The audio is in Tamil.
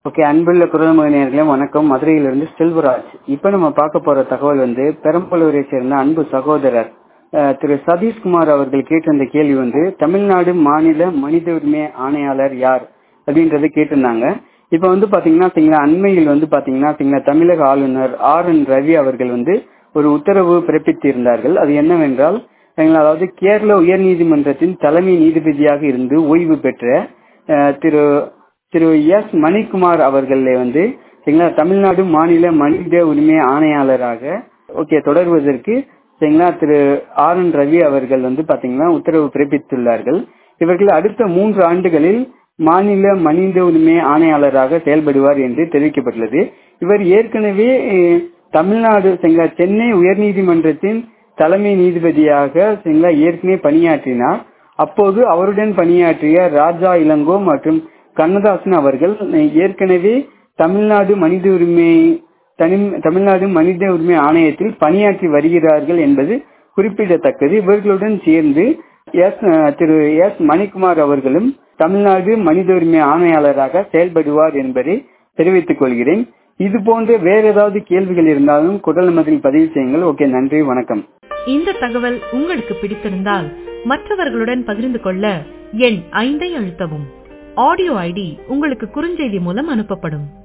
ஓகே அன்புள்ள குரல்மொழி நேயர்களே வணக்கம் மதுரையிலிருந்து செல்வராஜ் இப்ப நம்ம பார்க்க போற தகவல் வந்து பெரம்பலூரை சேர்ந்த அன்பு சகோதரர் அஹ், திரு சதீஷ்குமார் அவர்கள் கேட்டிருந்த கேள்வி வந்து தமிழ்நாடு மாநில மனித உரிமை ஆணையாளர் யார் அப்படின்றத கேட்டிருந்தாங்க இப்ப வந்து பாத்தீங்கன்னா சரிங்களா, அண்மையில் வந்து பாத்தீங்கன்னா சரிங்களா, தமிழக ஆளுநர் ஆர் என் ரவி அவர்கள் வந்து ஒரு உத்தரவு பிறப்பித்திருந்தார்கள் அது என்னவென்றால் சரிங்களா, அதாவது கேரள உயர்நீதிமன்றத்தின் தலைமை நீதிபதியாக இருந்து ஓய்வு பெற்ற அஹ், திரு திரு எஸ் மணிக்குமார் அவர்களை வந்து சரிங்களா தமிழ்நாடு மாநில மனித உரிமை ஆணையாளராக ஓகே தொடர்வதற்கு சரிங்களா திரு ஆர் என் ரவி அவர்கள் வந்து பாத்தீங்கன்னா உத்தரவு பிறப்பித்துள்ளார்கள் இவர்கள் அடுத்த மூன்று ஆண்டுகளில் மாநில மனித உரிமை ஆணையாளராக செயல்படுவார் என்று தெரிவிக்கப்பட்டுள்ளது இவர் ஏற்கனவே அஹ், தமிழ்நாடு சரிங்களா சென்னை உயர்நீதிமன்றத்தின் தலைமை நீதிபதியாக சரிங்களா ஏற்கனவே பணியாற்றினார் அப்போது அவருடன் பணியாற்றிய ராஜா இளங்கோ மற்றும் கண்ணதாசன் அவர்கள் ஏற்கனவே தமிழ்நாடு மனித உரிமை தனி- தமிழ்நாடு மனித உரிமை ஆணையத்தில் பணியாற்றி வருகிறார்கள் என்பது குறிப்பிடத்தக்கது இவர்களுடன் சேர்ந்து எஸ் அஹ், திரு எஸ் மணிக்குமார் அவர்களும் தமிழ்நாடு மனித உரிமை ஆணையாளராக செயல்படுவார் என்பதை தெரிவித்துக் கொள்கிறேன் இது போன்ற வேற ஏதாவது கேள்விகள் இருந்தாலும் குரல் மதில் பதிவு செய்யுங்கள் ஓகே நன்றி வணக்கம் இந்த தகவல் உங்களுக்கு பிடித்திருந்தால் மற்றவர்களுடன் பகிர்ந்து கொள்ள எண் ஐந்தை அழுத்தவும் ஆடியோ ஐடி உங்களுக்கு குறுஞ்செய்தி மூலம் அனுப்பப்படும்